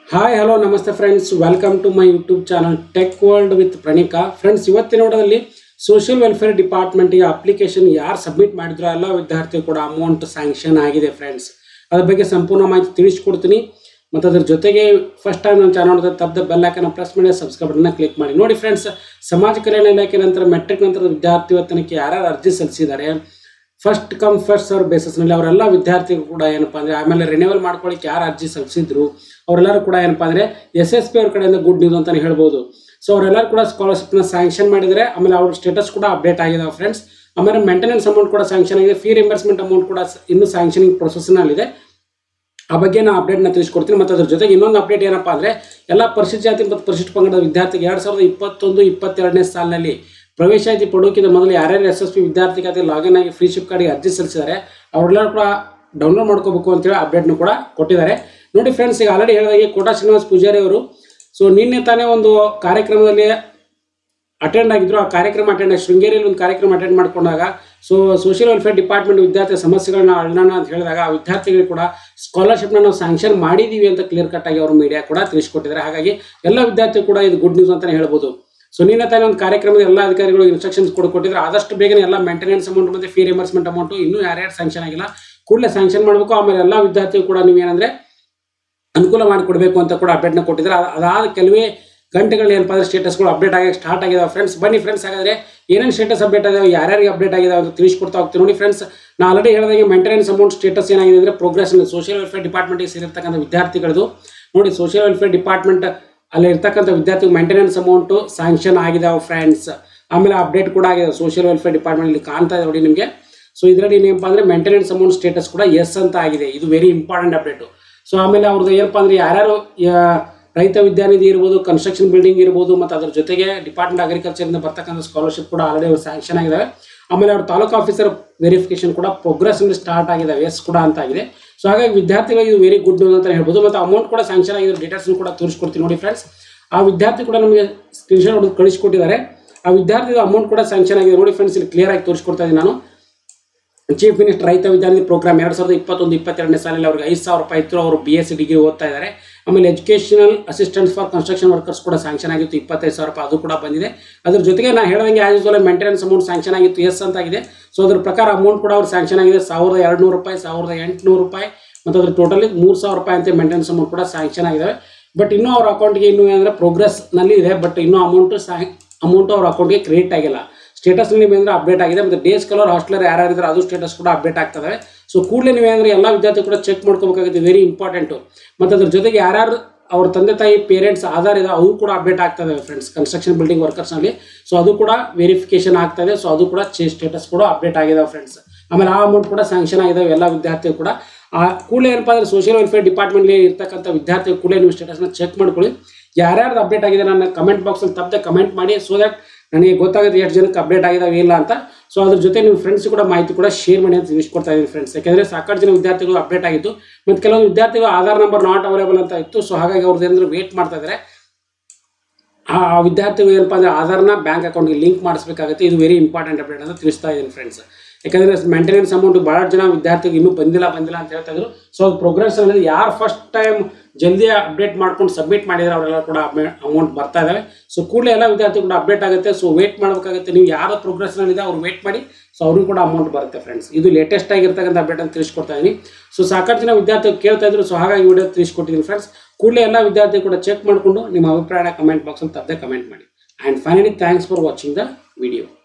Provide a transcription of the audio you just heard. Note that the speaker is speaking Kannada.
ಹಾಯ್ ಹಲೋ ನಮಸ್ತೆ friends welcome to my YouTube channel tech world with Pranika friends ಇವತ್ತಿನ ನೋಡೋದಲ್ಲಿ ಸೋಷಿಯಲ್ ವೆಲ್ಫೇರ್ ಡಿಪಾರ್ಟ್ಮೆಂಟ್ಗೆ ಅಪ್ಲಿಕೇಶನ್ ಯಾರು ಸಬ್ಮಿಟ್ ಮಾಡಿದ್ರು ಎಲ್ಲ ವಿದ್ಯಾರ್ಥಿ ಕೂಡ ಅಮೌಂಟ್ ಸ್ಯಾಂಕ್ಷನ್ ಆಗಿದೆ ಫ್ರೆಂಡ್ಸ್ ಅದ್ರ ಬಗ್ಗೆ ಸಂಪೂರ್ಣ ಮಾಹಿತಿ ತಿಳಿಸ್ಕೊಡ್ತೀನಿ ಮತ್ತು ಅದ್ರ ಜೊತೆಗೆ ಫಸ್ಟ್ ಟೈಮ್ ನನ್ನ ಚಾನಲ್ ನೋಡಿದ್ರೆ ತಪ್ಪದ ಬೆಲ್ ಐಕನ್ನ ಪ್ರೆಸ್ ಮಾಡಿ ಸಬ್ಸ್ಕ್ರೈಬ್ ಬಟನ್ನ ಕ್ಲಿಕ್ ಮಾಡಿ ನೋಡಿ ಫ್ರೆಂಡ್ಸ್ ಸಮಾಜ ಕಲ್ಯಾಣ ಇಲಾಖೆ ನಂತರ ಮೆಟ್ರಿಕ್ ನಂತರದ ವಿದ್ಯಾರ್ಥಿ ವೇತನಕ್ಕೆ ಯಾರ್ಯಾರು ಅರ್ಜಿ ಸಲ್ಲಿಸಿದ್ದಾರೆ ಫಸ್ಟ್ ಕಮ್ ಫಸ್ಟ್ ಸರ್ವ್ ಬೇಸಿಸ್ನಲ್ಲಿ ಅವರೆಲ್ಲ ವಿದ್ಯಾರ್ಥಿಗಳು ಕೂಡ ಏನಪ್ಪ ಅಂದರೆ ಆಮೇಲೆ ರಿನ್ಯೂವಲ್ ಮಾಡ್ಕೊಳ್ಳಿಕ್ಕೆ ಯಾರು ಅರ್ಜಿ ಸಲ್ಲಿಸಿದ್ರು ಅವರೆಲ್ಲರೂ ಕೂಡ ಏನಪ್ಪ ಅಂದರೆ ಎಸ್ ಎಸ್ ಪಿ ಅವ್ರ ಕಡೆಯಿಂದ ಗುಡ್ ನ್ಯೂಸ್ ಅಂತಲೇ ಹೇಳ್ಬೋದು ಸೊ ಅವರೆಲ್ಲರೂ ಕೂಡ ಸ್ಕಾಲರ್ಶಿಪ್ನ ಸ್ಯಾಂಕ್ಷನ್ ಮಾಡಿದರೆ ಆಮೇಲೆ ಅವ್ರ ಸ್ಟೇಟಸ್ ಕೂಡ ಅಪ್ಡೇಟ್ ಆಗಿದಾವೆ ಫ್ರೆಂಡ್ಸ್ ಆಮೇಲೆ ಮೇಂಟೆನೆನ್ಸ್ ಅಮೌಂಟ್ ಕೂಡ ಸ್ಯಾಂಕ್ಷನ್ ಆಗಿದೆ ಫೀ ರಿಂಬರ್ಸ್ಮೆಂಟ್ ಅಮೌಂಟ್ ಕೂಡ ಸ- ಇನ್ನೂ ಸ್ಯಾಂಕ್ಷನಿಂಗ್ ಪ್ರೊಸೆಸ್ನಲ್ಲಿದೆ ಆ ಬಗ್ಗೆ ನಾನು ಅಪ್ಡೇಟ್ನ ತಿಳಿಸ್ಕೊಡ್ತೀನಿ ಮತ್ತು ಅದ್ರ ಜೊತೆಗೆ ಇನ್ನೊಂದು ಅಪ್ಡೇಟ್ ಏನಪ್ಪ ಅಂದರೆ ಎಲ್ಲ ಪರಿಶಿಷ್ಟ ಜಾತಿ ಮತ್ತು ಪರಿಶಿಷ್ಟ ಪಂಗಡದ ವಿದ್ಯಾರ್ಥಿಗೆ ಎರಡು ಸಾವಿರದ ಇಪ್ಪತ್ತೊಂದು ಇಪ್ಪತ್ತೆರಡನೇ ಸಾಲಿನಲ್ಲಿ ಪ್ರವೇಶಾತಿ ಪಡೋಕ್ಕಿಂತ ಮೊದಲು ಯಾರ್ಯಾರು ಎಸ್ ಎಸ್ ಪಿ ವಿದ್ಯಾರ್ಥಿ ಖಾತೆ ಲಾಗಿನ್ ಆಗಿ ಫ್ರೀ ಶಿಪ್ ಕಾರ್ಡಿಗೆ ಅರ್ಜಿ ಸಲ್ಲಿಸಿದ್ದಾರೆ ಅವರೆಲ್ಲರೂ ಕೂಡ ಡೌನ್ಲೋಡ್ ಮಾಡ್ಕೋಬೇಕು ಅಂತೇಳಿ ಅಪ್ಡೇಟ್ನು ಕೂಡ ಕೊಟ್ಟಿದ್ದಾರೆ ನೋಡಿ ಫ್ರೆಂಡ್ಸ್ ಈಗ ಆಲ್ರೆಡಿ ಹೇಳಿದಾಗೆ ಕೋಟಾ ಶ್ರೀನಿವಾಸ್ ಪೂಜಾರಿ ಅವರು ಸೊ ನಿನ್ನೆ ತಾನೇ ಒಂದು ಕಾರ್ಯಕ್ರಮದಲ್ಲಿ ಅಟೆಂಡ್ ಆಗಿದ್ರು ಆ ಕಾರ್ಯಕ್ರಮ ಅಟೆಂಡ್ ಶೃಂಗೇರಿಯಲ್ಲಿ ಒಂದು ಕಾರ್ಯಕ್ರಮ ಅಟೆಂಡ್ ಮಾಡ್ಕೊಂಡಾಗ ಸೊ ಸೋಷಿಯಲ್ ವೆಲ್ಫೇರ್ ಡಿಪಾರ್ಟ್ಮೆಂಟ್ ವಿದ್ಯಾರ್ಥಿ ಸಮಸ್ಯೆಗಳನ್ನ ಅಳ್ಳೋಣ ಅಂತ ಹೇಳಿದಾಗ ಆ ವಿದ್ಯಾರ್ಥಿಗಳಿಗೆ ಕೂಡ ಸ್ಕಾಲರ್ಶಿಪ್ನ ನಾವು ಸ್ಯಾಂಕ್ಷನ್ ಮಾಡಿದ್ದೀವಿ ಅಂತ ಕ್ಲಿಯರ್ ಕಟ್ ಆಗಿ ಅವರು ಮೀಡಿಯಾ ಕೂಡ ತಿಳಿಸ್ಕೊಟ್ಟಿದ್ದಾರೆ ಹಾಗಾಗಿ ಎಲ್ಲ ವಿದ್ಯಾರ್ಥಿ ಕೂಡ ಇದು ಗುಡ್ ನ್ಯೂಸ್ ಅಂತಲೇ ಹೇಳ್ಬೋದು ಸೊ ನಿನ್ನೆ ತಾನೇ ಒಂದು ಕಾರ್ಯಕ್ರಮದ ಎಲ್ಲ ಅಧಿಕಾರಿಗಳು ಇನ್ಸ್ಟ್ರಕ್ಷನ್ಸ್ ಕೊಟ್ಟಿದ್ರೆ ಆದಷ್ಟು ಬೇಗನೆ ಎಲ್ಲ ಮೇಂಟೆನೆನ್ಸ್ ಅಮೌಂಟ್ ಮತ್ತು ಫೀ ರಿಮರ್ಸ್ಮೆಂಟ್ ಅಮೌಂಟು ಇನ್ನೂ ಯಾರ್ಯಾರು ಸ್ಯಾಂಕ್ಷನ್ ಆಗಿಲ್ಲ ಕೂಡಲೇ ಸ್ಯಾಂಕ್ಷನ್ ಮಾಡಬೇಕು ಆಮೇಲೆ ಎಲ್ಲ ವಿದ್ಯಾರ್ಥಿಗಳು ಕೂಡ ನೀವೇನಂದ್ರೆ ಅನುಕೂಲ ಮಾಡಿಕೊಡ್ಬೇಕು ಅಂತ ಕೂಡ ಅಪ್ಡೇಟ್ನ ಕೊಟ್ಟಿದ್ದಾರೆ ಅದ್- ಅದಾದ ಕೆಲವೇ ಗಂಟೆಗಳು ಏನಪ್ಪ ಅಂದ್ರೆ ಸ್ಟೇಟಸ್ಗಳು ಅಪ್ಡೇಟ್ ಆಗಿ ಸ್ಟಾರ್ಟ್ ಆಗಿದಾವೆ ಫ್ರೆಂಡ್ಸ್ ಬನ್ನಿ ಫ್ರೆಂಡ್ಸ್ ಹಾಗಾದ್ರೆ ಏನೇನು ಸ್ಟೇಟಸ್ ಅಪ್ಡೇಟ್ ಆಗಿದಾವೆ ಯಾರ್ಯಾರಿಗೆ ಅಪ್ಡೇಟ್ ಆಗಿದಾವೆ ಅಂತ ತಿಳಿಸ್ಕೊಡ್ತಾ ಹೋಗ್ತೀನಿ ನೋಡಿ ಫ್ರೆಂಡ್ಸ್ ನಾ ಆಲ್ರೆಡಿ ಹೇಳಿದಾಗೆ ಮೇಂಟೆನೆನ್ಸ್ ಅಮೌಂಟ್ ಸ್ಟೇಟಸ್ ಏನಾಗಿದೆ ಅಂದರೆ ಪ್ರೋಗ್ರೆಸ್ ಸೋಷಿಯಲ್ ವೆಲ್ಫೇರ್ ಡಿಪಾರ್ಟ್ಮೆಂಟ್ಗೆ ಸೇರಿರ್ತಕ್ಕಂಥ ವಿದ್ಯಾರ್ಥಿಗಳದು ನೋಡಿ ಸೋಷಿಯಲ್ ವೆಲ್ಫೇರ್ ಡಿಪಾರ್ಟ್ಮೆಂಟ್ ಅಲ್ಲಿ ಇರ್ತಕ್ಕಂಥ ವಿದ್ಯಾರ್ಥಿ ಮೇಂಟೆನೆನ್ಸ್ ಅಮೌಂಟು ಸ್ಯಾಂಕ್ಷನ್ ಆಗಿದಾವೆ ಫ್ರೆಂಡ್ಸ್ ಆಮೇಲೆ ಅಪ್ಡೇಟ್ ಕೂಡ ಆಗಿದೆ ಸೋಷಿಯಲ್ ವೆಲ್ಫೇರ್ ಡಿಪಾರ್ಟ್ಮೆಂಟ್ ಇಲ್ಲಿ ಕಾಣ್ತಾ ಇದೆ ನೋಡಿ ನಿಮಗೆ ಸೊ ಇದರಲ್ಲಿ ಏನಪ್ಪ ಅಂದರೆ ಮೇಂಟೆನೆನ್ಸ್ ಅಮೌಂಟ್ ಸ್ಟೇಟಸ್ ಕೂಡ ಎಸ್ ಅಂತ ಆಗಿದೆ ಇದು ವೆರಿ ಇಂಪಾರ್ಟೆಂಟ್ ಅಪ್ಡೇಟು ಸೊ ಆಮೇಲೆ ಅವ್ರದ್ದು ಏನಪ್ಪ ಅಂದರೆ ಯಾರ್ಯಾರು ಯಾ- ರೈತ ವಿದ್ಯಾನಿಧಿ ಇರ್ಬೋದು ಕನ್ಸ್ಟ್ರಕ್ಷನ್ ಬಿಲ್ಡಿಂಗ್ ಇರ್ಬೋದು ಮತ್ತು ಅದ್ರ ಜೊತೆಗೆ ಡಿಪಾರ್ಟ್ಮೆಂಟ್ ಅಗ್ರಿಕಲ್ಚರಿಂದ ಬರ್ತಕ್ಕಂಥ ಸ್ಕಾಲರ್ಶಿಪ್ ಕೂಡ ಆಲ್ರೆಡಿ ಅವ್ರು ಸ್ಯಾಂಕ್ಷನ್ ಆಗಿದ್ದಾವೆ ಆಮೇಲೆ ಅವ್ರ ತಾಲೂಕು ಆಫೀಸರ್ ವೆರಿಫಿಕೇಶನ್ ಕೂಡ ಪ್ರೋಗ್ರೆಸ್ ಸ್ಟಾರ್ಟ್ ಆಗಿದ್ದಾವೆ ಎಸ್ ಕೂಡ ಅಂತ ಆಗಿದೆ ಸೊ ಹಾಗಾಗಿ ವಿದ್ಯಾರ್ಥಿಗಳಿಗೆ ಇದು ವೆರಿ ಗುಡ್ ನ್ಯೂಸ್ ಅಂತ ಹೇಳ್ಬೋದು ಮತ್ತು ಅಮೌಂಟ್ ಕೂಡ ಸ್ಯಾಂಕ್ಷನ್ ಆಗಿರೋ ಡೀಟೇಲ್ಸ್ ಕೂಡ ತೋರಿಸ್ಕೊಡ್ತೀನಿ ನೋಡಿ ಫ್ರೆಂಡ್ಸ್ ಆ ವಿದ್ಯಾರ್ಥಿ ಕೂಡ ನಮಗೆ ಸ್ಕ್ರೀನ್ಶಾಟ್ ಹೊಡೆದು ಕಳಿಸ್ಕೊಟ್ಟಿದ್ದಾರೆ ಆ ವಿದ್ಯಾರ್ಥಿಗಳ ಅಮೌಂಟ್ ಕೂಡ ಸ್ಯಾಂಕ್ಷನ್ ಆಗಿದೆ ನೋಡಿ ಫ್ರೆಂಡ್ಸ್ ಇಲ್ಲಿ ಕ್ಲಿಯರ್ ಆಗಿ ತೋರಿಸ್ಕೊಡ್ತಾ ಇದ್ದೀನಿ ನಾನು ಚೀಫ್ ಮಿನಿಸ್ಟರ್ ರೈತ ವಿದ್ಯಾರ್ಥಿ ಪ್ರೋಗ್ರಾಮ್ ಎರಡು ಸಾವಿರದ ಇಪ್ಪತ್ತೊಂದು ಇಪ್ಪತ್ತೆರಡನೇ ಸಾಲಲ್ಲಿ ಅವ್ರಿಗೆ ಐದು ಸಾವಿರ ರೂಪಾಯಿ ಇತ್ತು ಅವರು ಬಿ ಎಸ್ ಸಿ ಡಿಗ್ರಿ ಓದ್ತಾ ಇದ್ದಾರೆ ಆಮೇಲೆ educational assistance for construction workers ಕೂಡ ಸ್ಯಾಂಕ್ಷನ್ ಆಗಿತ್ತು ಇಪ್ಪತ್ತೈದು ಸಾವಿರ ರೂಪಾಯಿ ಅದು ಕೂಡ ಬಂದಿದೆ ಅದ್ರ ಜೊತೆಗೆ ನಾನು ಹೇಳ್ದಂಗೆ as usual maintenance amount sanction ಆಗಿತ್ತು ಎಸ್ ಅಂತ ಆಗಿದೆ ಸೊ ಅದ್ರ ಪ್ರಕಾರ ಅಮೌಂಟ್ ಕೂಡ ಅವ್ರು ಸ್ಯಾಂಕ್ಷನ್ ಆಗಿದೆ ಸಾವಿರದ ಎರಡು ನೂರು ರೂಪಾಯಿ ಸಾವಿರದ ಎಂಟುನೂರು ರೂಪಾಯಿ ಮತ್ತು ಅದ್ರ ಟೋಟಲಿ ಮೂರು ಸಾವಿರ ರೂಪಾಯಿ ಅಂತ ಮೇಂಟೆನೆನ್ಸ್ ಅಮೌಂಟ್ ಕೂಡ ಸ್ಯಾಂಕ್ಷನ್ ಆಗಿದ್ದಾವೆ ಬಟ್ ಇನ್ನೂ ಅವ್ರ ಅಕೌಂಟ್ಗೆ ಇನ್ನೂ ಏನಂದರೆ ಪ್ರೋಗ್ರೆಸ್ನಲ್ಲಿ ಇದೆ ಬಟ್ ಇನ್ನೂ ಅಮೌಂಟು ಸ್ಯಾ ಅಮೌಂಟು ಅವ್ರ ಅಕೌಂಟ್ಗೆ ಕ್ರೆಡಿಟ್ ಆಗಿಲ್ಲ ಸ್ಟೇಟಸ್ನಲ್ಲಿ ಬಂದರೆ ಅಪ್ಡೇಟ್ ಆಗಿದೆ ಮತ್ತು ಡೇಸ್ ಕಲರ್ ಹಾಸ್ಟೆಲರ್ ಯಾರ್ಯಾರು ಇದ್ದಾರೆ ಅದು ಸ್ಟೇಟಸ್ ಕೂಡ ಅಪ್ಡೇಟ್ ಆಗ್ತದೆ ಸೊ ಕೂಡಲೇ ನೀವೇನಂದ್ರೆ ಎಲ್ಲ ವಿದ್ಯಾರ್ಥಿ ಕೂಡ ಚೆಕ್ ಮಾಡ್ಕೋಬೇಕಾಗುತ್ತೆ ವೆರಿ ಇಂಪಾರ್ಟೆಂಟು ಮತ್ತು ಅದ್ರ ಜೊತೆಗೆ ಯಾರ್ಯಾರು ಅವ್ರ ತಂದೆ ತಾಯಿ ಪೇರೆಂಟ್ಸ್ ಆಧಾರ್ ಇದೆ ಅವು ಕೂಡ ಅಪ್ಡೇಟ್ ಆಗ್ತದೆ ಫ್ರೆಂಡ್ಸ್ ಕನ್ಸ್ಟ್ರಕ್ಷನ್ ಬಿಲ್ಡಿಂಗ್ ವರ್ಕರ್ಸ್ನಲ್ಲಿ ಸೊ ಅದು ಕೂಡ ವೆರಿಫಿಕೇಶನ್ ಆಗ್ತದೆ ಸೊ ಅದು ಕೂಡ ಸ್ಟೇಟಸ್ ಕೂಡ ಅಪ್ಡೇಟ್ ಆಗಿದಾವೆ ಫ್ರೆಂಡ್ಸ್ ಆಮೇಲೆ ಆ ಅಮೌಂಟ್ ಕೂಡ ಸ್ಯಾಂಕ್ಷನ್ ಆಗಿದಾವೆ ಎಲ್ಲ ವಿದ್ಯಾರ್ಥಿಗಳು ಕೂಡ ಆ ಕೂಡಲೇ ಏನಪ್ಪ ಅಂದರೆ ಸೋಷಿಯಲ್ ವೆಲ್ಫೇರ್ ಡಿಪಾರ್ಟ್ಮೆಂಟ್ಲಿ ಇರ್ತಕ್ಕಂಥ ವಿದ್ಯಾರ್ಥಿಗಳು ಕೂಡಲೇ ನೀವು ಸ್ಟೇಟಸ್ನ ಚೆಕ್ ಮಾಡ್ಕೊಳ್ಳಿ ಯಾರ್ಯಾರ್ದು ಅಪ್ಡೇಟ್ ಆಗಿದೆ ನನ್ನ ಕಮೆಂಟ್ ಬಾಕ್ಸಲ್ಲಿ ತಪ್ಪದೆ ಕಮೆಂಟ್ ಮಾಡಿ ಸೊ ದಟ್ ನನಗೆ ಗೊತ್ತಾಗುತ್ತೆ ಎಷ್ಟು ಜನಕ್ಕೆ ಅಪ್ಡೇಟ್ ಆಗಿದಾವೆ ಇಲ್ಲ ಅಂತ ಸೊ ಅದ್ರ ಜೊತೆ ನಿಮ್ಮ ಫ್ರೆಂಡ್ಸ್ ಕೂಡ ಮಾಹಿತಿ ಕೂಡ ಶೇರ್ ಮಾಡಿ ಅಂತ ತಿಳಿಸ್ಕೊಡ್ತಾ ಇದ್ದೀನಿ ಫ್ರೆಂಡ್ಸ್ ಯಾಕಂದರೆ ಸಾಕಷ್ಟು ಜನ ವಿದ್ಯಾರ್ಥಿಗಳು ಅಪ್ಡೇಟ್ ಆಗಿತ್ತು ಮತ್ತು ಕೆಲವೊಂದು ವಿದ್ಯಾರ್ಥಿಗಳು ಆಧಾರ್ ನಂಬರ್ ನಾಟ್ ಅವೈಲೇಬಲ್ ಅಂತ ಇತ್ತು ಸೊ ಹಾಗಾಗಿ ಅವ್ರದ್ದು ಏನಾದರೂ ವೇಟ್ ಮಾಡ್ತಾ ಇದ್ದಾರೆ ಆ ಆ ವಿದ್ಯಾರ್ಥಿಗಳು ಏನಪ್ಪ ಅಂದರೆ ಆಧಾರ್ನ ಬ್ಯಾಂಕ್ ಅಕೌಂಟ್ಗೆ ಲಿಂಕ್ ಮಾಡಿಸ್ಬೇಕಾಗುತ್ತೆ ಇದು ವೆರಿ ಇಂಪಾರ್ಟೆಂಟ್ ಅಪ್ಡೇಟ್ ಅಂತ ತಿಳಿಸ್ತಾ ಇದ್ದೀನಿ ಫ್ರೆಂಡ್ಸ್ ಯಾಕಂದರೆ ಮೇಂಟೆನೆನ್ಸ್ ಅಮೌಂಟ್ ಭಾಳ ಜನ ವಿದ್ಯಾರ್ಥಿಗಳು ಇನ್ನೂ ಬಂದಿಲ್ಲ ಬಂದಿಲ್ಲ ಅಂತ ಹೇಳ್ತಾ ಇದ್ರು ಸೊ ಅದು ಪ್ರೋಗ್ರೆಸ್ ಅನ್ನೋದು ಯಾರು ಫಸ್ಟ್ ಟೈಮ್ ಜಲ್ದಿ ಅಪ್ಡೇಟ್ ಮಾಡ್ಕೊಂಡು ಸಬ್ಮಿಟ್ ಮಾಡಿದ್ರೆ ಅವರೆಲ್ಲ ಕೂಡ ಅಮೌಂಟ್ ಬರ್ತಾ ಇದ್ದಾವೆ ಸೊ ಕೂಡಲೇ ಎಲ್ಲ ವಿದ್ಯಾರ್ಥಿ ಕೂಡ ಅಪ್ಡೇಟ್ ಆಗುತ್ತೆ ಸೊ ವೇಟ್ ಮಾಡಬೇಕಾಗುತ್ತೆ ನೀವು ಯಾರು ಪ್ರೋಗ್ರೆಸ್ನಲ್ಲಿದೆ ಅವ್ರು ವೇಟ್ ಮಾಡಿ ಸೊ ಅವ್ರಿಗೂ ಕೂಡ ಅಮೌಂಟ್ ಬರುತ್ತೆ ಫ್ರೆಂಡ್ಸ್ ಇದು ಲೇಟೆಸ್ಟ್ ಆಗಿರ್ತಕ್ಕಂಥ ಅಪ್ಡೇಟ್ ಅಂತ ತಿಳಿಸ್ಕೊಡ್ತಾ ಇದ್ದೀನಿ ಸೊ ಸಾಕಷ್ಟು ಜನ ವಿದ್ಯಾರ್ಥಿಗಳು ಕೇಳ್ತಾ ಇದ್ರು ಸೊ ಹಾಗಾಗಿ ವಿಡಿಯೋ ತಿಳಿಸ್ಕೊಟ್ಟಿದ್ದೀನಿ ಫ್ರೆಂಡ್ಸ್ ಕೂಡಲೇ ಎಲ್ಲ ವಿದ್ಯಾರ್ಥಿ ಕೂಡ ಚೆಕ್ ಮಾಡಿಕೊಂಡು ನಿಮ್ಮ ಅಭಿಪ್ರಾಯನ ಕಮೆಂಟ್ ಬಾಕ್ಸಲ್ಲಿ ತಪ್ಪದೆ ಕಮೆಂಟ್ ಮಾಡಿ and finally thanks for watching the video